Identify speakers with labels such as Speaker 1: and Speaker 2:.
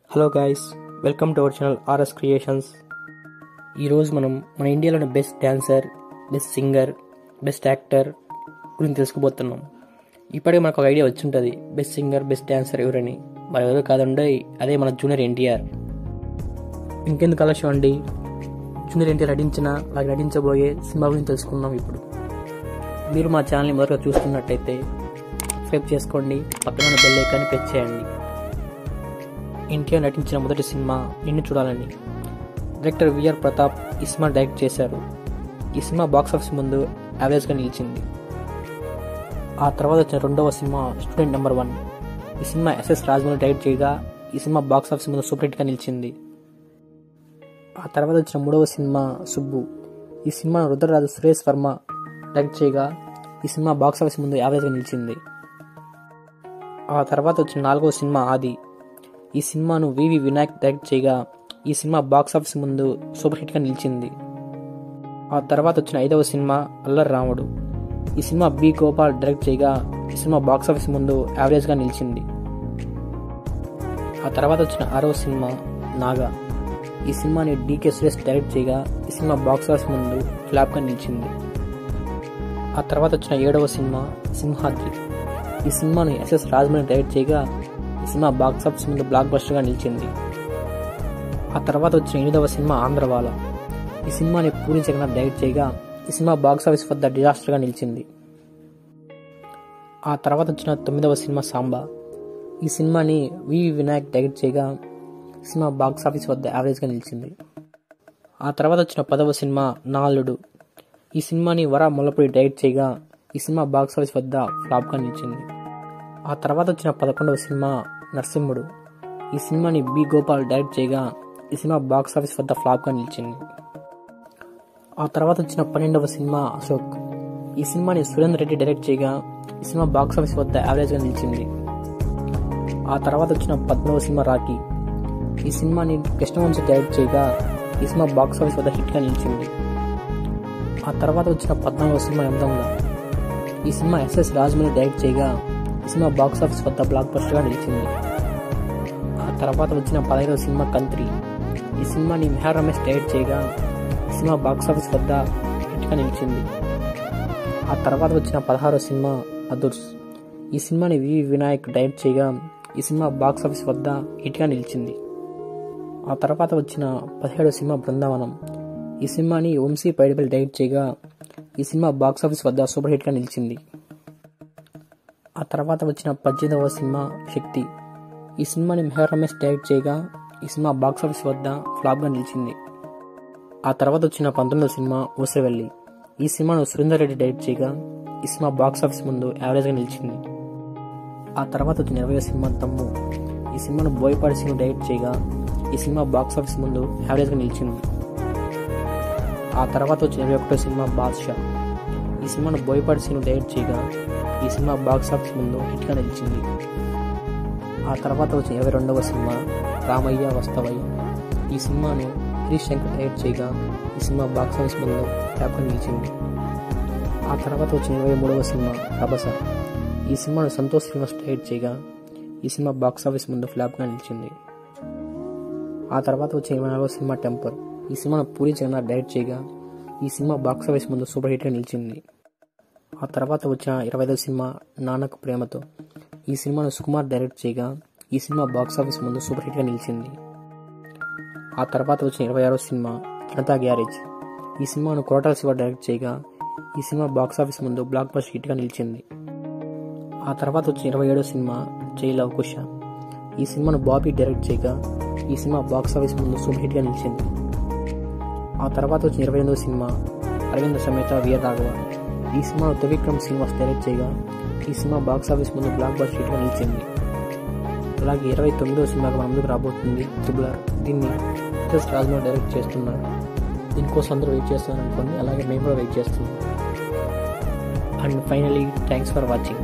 Speaker 1: hello guys welcome to our channel RS creations ఈరోజు మనం మన ఇండియాలోని best dancer best singer best actor గురించి తెలుసుకోబోతున్నాం ఇప్పటికే మనకు ఒక ఐడియా వచ్చి ఉంటుంది బెస్ట్ సింగర్ బెస్ట్ డ్యాన్సర్ ఎవరని మరి ఎవరు కాదండి అదే మన జూనియర్ ఎన్టీఆర్ ఇంకెందుకు ఆలస్యం అండి జూనియర్ ఎన్టీఆర్ నటించిన అలాగే నటించబోయే సినిమా గురించి తెలుసుకుందాం ఇప్పుడు మీరు మా ఛానల్ని మొదటగా చూస్తున్నట్టయితే సబ్స్క్రైబ్ చేసుకోండి పక్కన ఉన్న బెల్ ఐకాన్ని ప్రెస్ చేయండి ఎన్టీఆర్ నటించిన మొదటి సినిమా నిన్ను చూడాలని డైరెక్టర్ విఆర్ ప్రతాప్ ఈ సినిమా డైరెక్ట్ చేశారు ఈ సినిమా బాక్స్ ఆఫీస్ ముందు యావరేజ్గా నిలిచింది ఆ తర్వాత వచ్చిన రెండవ సినిమా స్టూడెంట్ నెంబర్ వన్ ఈ సినిమా ఎస్ఎస్ రాజమౌళి డైరెక్ట్ చేయగా ఈ సినిమా బాక్స్ ఆఫీస్ ముందు సూపర్ హిట్గా నిలిచింది ఆ తర్వాత వచ్చిన మూడవ సినిమా సుబ్బు ఈ సినిమా రుద్రరాజు సురేష్ వర్మ డైరెక్ట్ చేయగా ఈ సినిమా బాక్స్ ఆఫీస్ ముందు యావరేజ్గా నిలిచింది ఆ తర్వాత వచ్చిన నాలుగవ సినిమా ఆది ఈ సినిమాను వివి వినాయక్ డైరెక్ట్ చేయగా ఈ సినిమా బాక్స్ ఆఫీస్ ముందు సూపర్ హిట్గా నిలిచింది ఆ తర్వాత వచ్చిన ఐదవ సినిమా అల్లరి రాముడు ఈ సినిమా బి గోపాల్ డైరెక్ట్ చేయగా ఈ సినిమా బాక్స్ ఆఫీస్ ముందు యావరేజ్గా నిలిచింది ఆ తర్వాత వచ్చిన ఆరవ సినిమా నాగా ఈ సినిమాని డీకే సురేష్ డైరెక్ట్ చేయగా ఈ సినిమా బాక్స్ ఆఫీస్ ముందు ఫ్లాప్గా నిలిచింది ఆ తర్వాత వచ్చిన ఏడవ సినిమా సింహాద్రి ఈ సినిమాని ఎస్ఎస్ రాజమౌళి డైరెక్ట్ చేయగా ఈ సినిమా బాక్స్ ఆఫీస్ ముందు బ్లాక్ బస్టర్గా నిలిచింది ఆ తర్వాత వచ్చిన ఎనిమిదవ సినిమా ఆంధ్రవాల ఈ సినిమాని పూరి జగన్నాథ్ డైరెక్ట్ చేయగా ఈ సినిమా బాక్స్ ఆఫీస్ వద్ద డిజాస్టర్గా నిలిచింది ఆ తర్వాత వచ్చిన తొమ్మిదవ సినిమా సాంబా ఈ సినిమాని వివి వినాయక్ డైరెక్ట్ చేయగా ఈ సినిమా బాక్స్ ఆఫీస్ వద్ద యావరేజ్గా నిలిచింది ఆ తర్వాత వచ్చిన పదవ సినిమా నాలుడు ఈ సినిమాని వర ముల్లపూడి డైరెక్ట్ చేయగా ఈ సినిమా బాక్స్ ఆఫీస్ వద్ద ఫ్లాప్గా నిలిచింది ఆ తర్వాత వచ్చిన పదకొండవ సినిమా నరసింహుడు ఈ సినిమాని బి గోపాల్ డైరెక్ట్ చేయగా ఈ సినిమా బాక్స్ ఆఫీస్ వద్ద ఫ్లాప్గా నిలిచింది ఆ తర్వాత వచ్చిన పన్నెండవ సినిమా అశోక్ ఈ సినిమాని సురేందర్ రెడ్డి డైరెక్ట్ చేయగా ఈ సినిమా బాక్స్ ఆఫీస్ వద్ద యావరేజ్గా నిలిచింది ఆ తర్వాత వచ్చిన పద్మవ సినిమా రాఖీ ఈ సినిమాని కృష్ణవంశీ డైరెక్ట్ చేయగా ఈ సినిమా బాక్స్ ఆఫీస్ వద్ద హిట్గా నిలిచింది ఆ తర్వాత వచ్చిన పద్నాలుగవ సినిమా ఎందంగా ఈ సినిమా ఎస్ఎస్ రాజమౌళి డైరెక్ట్ చేయగా ఈ సినిమా బాక్స్ ఆఫీస్ వద్ద బ్లాక్ బస్టర్గా నిలిచింది ఆ తర్వాత వచ్చిన పదహైదవ సినిమా కంత్రి ఈ సినిమాని మెహర్ రమేష్ డైరెక్ట్ చేయగా ఈ సినిమా బాక్స్ ఆఫీస్ వద్ద హిట్గా నిలిచింది ఆ తర్వాత వచ్చిన పదహారవ సినిమా అదుర్స్ ఈ సినిమాని వి వినాయక్ డైరెక్ట్ చేయగా ఈ సినిమా బాక్స్ ఆఫీస్ వద్ద హిట్గా నిలిచింది ఆ తర్వాత వచ్చిన పదిహేడవ సినిమా బృందావనం ఈ సినిమాని వంశీ పైడిపల్ డైరెక్ట్ చేయగా ఈ సినిమా బాక్స్ ఆఫీస్ వద్ద సూపర్ హిట్గా నిలిచింది ఆ తర్వాత వచ్చిన పద్దెనిమిదవ సినిమా శక్తి ఈ సినిమాని మెహర్ రమేష్ డైరెక్ట్ చేయగా ఈ సినిమా బాక్స్ ఆఫీస్ వద్ద ఫ్లాప్గా నిలిచింది ఆ తర్వాత వచ్చిన పంతొమ్మిదవ సినిమా ఊసవెల్లి ఈ సినిమాను సురేందర్ రెడ్డి డైరెక్ట్ చేయగా ఈ సినిమా బాక్స్ ఆఫీస్ ముందు యావరేజ్గా నిలిచింది ఆ తర్వాత వచ్చిన ఇరవై సినిమా తమ్ము ఈ సినిమాను బోయపాటి సినిమా డైరెక్ట్ చేయగా ఈ సినిమా బాక్స్ ఆఫీస్ ముందు యావరేజ్గా నిలిచింది ఆ తర్వాత వచ్చిన ఇరవై ఒకటో సినిమా బాద్షా ఈ సినిమాను బోయపాటి సినిమా డైరెక్ట్ చేయగా ఈ సినిమా బాక్స్ ఆఫీస్ ముందు హిట్గా నిలిచింది ఆ తర్వాత వచ్చిన ఇరవై రెండవ సినిమా రామయ్య వస్తవయ్య ఈ సినిమాను హరీష్ శంకర్ డైరెక్ట్ చేయగా ఈ సినిమా బాక్స్ ఆఫీస్ ముందు ట్యాప్గా నిలిచింది ఆ తర్వాత వచ్చిన ఇరవై మూడవ సినిమా రభస ఈ సినిమాను సంతోష్ శ్రీనివాస్ డైరెక్ట్ చేయగా ఈ సినిమా బాక్స్ ఆఫీస్ ముందు ఫ్లాప్గా నిలిచింది ఆ తర్వాత వచ్చిన ఇరవై నాలుగవ సినిమా టెంపర్ ఈ సినిమాను పూరి జగన్నాథ్ డైరెక్ట్ చేయగా ఈ సినిమా బాక్స్ ఆఫీస్ ముందు సూపర్ హిట్గా నిలిచింది ఆ తర్వాత వచ్చిన ఇరవై ఐదవ సినిమా నానక్ ప్రేమతో ఈ సినిమాను సుకుమార్ డైరెక్ట్ చేయగా ఈ సినిమా బాక్స్ ఆఫీస్ ముందు సూపర్ హిట్గా నిలిచింది ఆ తర్వాత వచ్చిన ఇరవై ఆరో సినిమా జనతా గ్యారేజ్ ఈ సినిమాను కోటాల శివ డైరెక్ట్ చేయగా ఈ సినిమా బాక్స్ ఆఫీస్ ముందు బ్లాక్ బస్టర్ హిట్గా నిలిచింది ఆ తర్వాత వచ్చిన ఇరవై ఏడో సినిమా జై లవ్ కుష ఈ సినిమాను బాబీ డైరెక్ట్ చేయగా ఈ సినిమా బాక్స్ ఆఫీస్ ముందు సూపర్ హిట్గా నిలిచింది ఆ తర్వాత వచ్చిన ఇరవై ఎనిమిదో సినిమా అరవింద సమేత వీర రాఘవ ఈ సినిమాను త్రివిక్రమ్ శ్రీనివాస్ డైరెక్ట్ చేయగా ఈ సినిమా బాక్స్ ఆఫీస్ ముందు బ్లాక్ బస్టర్ హిట్గా నిలిచింది అలాగే ఇరవై తొమ్మిదో సినిమాగా మన ముందుకు రాబోతుంది త్రిబులర్ దీన్ని ఎస్ఎస్ రాజమౌళి డైరెక్ట్ చేస్తున్నారు దీనికోసం అందరూ వెయిట్ చేస్తున్నారు అనుకోండి అలాగే మేము కూడా వెయిట్ చేస్తున్నాం and finally thanks for watching